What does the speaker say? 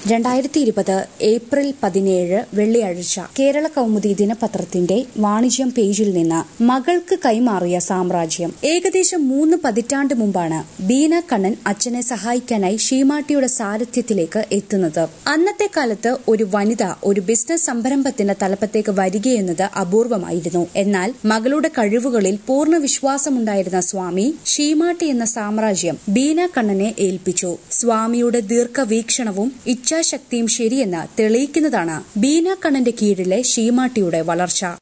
രണ്ടായിരത്തി ഇരുപത് ഏപ്രിൽ പതിനേഴ് വെള്ളിയാഴ്ച കേരള കൗമുദി ദിനപത്രത്തിന്റെ വാണിജ്യം പേജിൽ നിന്ന് മകൾക്ക് കൈമാറിയ സാമ്രാജ്യം ഏകദേശം മൂന്ന് പതിറ്റാണ്ട് മുമ്പാണ് ബീന കണ്ണൻ അച്ഛനെ സഹായിക്കാനായി ഷീമാട്ടിയുടെ സാരഥ്യത്തിലേക്ക് എത്തുന്നത് അന്നത്തെ കാലത്ത് ഒരു വനിത ഒരു ബിസിനസ് സംരംഭത്തിന്റെ തലപ്പത്തേക്ക് വരികയെന്നത് അപൂർവമായിരുന്നു എന്നാൽ മകളുടെ കഴിവുകളിൽ പൂർണ്ണ വിശ്വാസമുണ്ടായിരുന്ന സ്വാമി ഷീമാട്ടി എന്ന സാമ്രാജ്യം ബീന കണ്ണനെ ഏൽപ്പിച്ചു സ്വാമിയുടെ ദീർഘവീക്ഷണവും ഇച്ഛാശക്തിയും ശരിയെന്ന് തെളിയിക്കുന്നതാണ് ബീന കണ്ണന്റെ കീഴിലെ ഷീമാട്ടിയുടെ വളർച്ച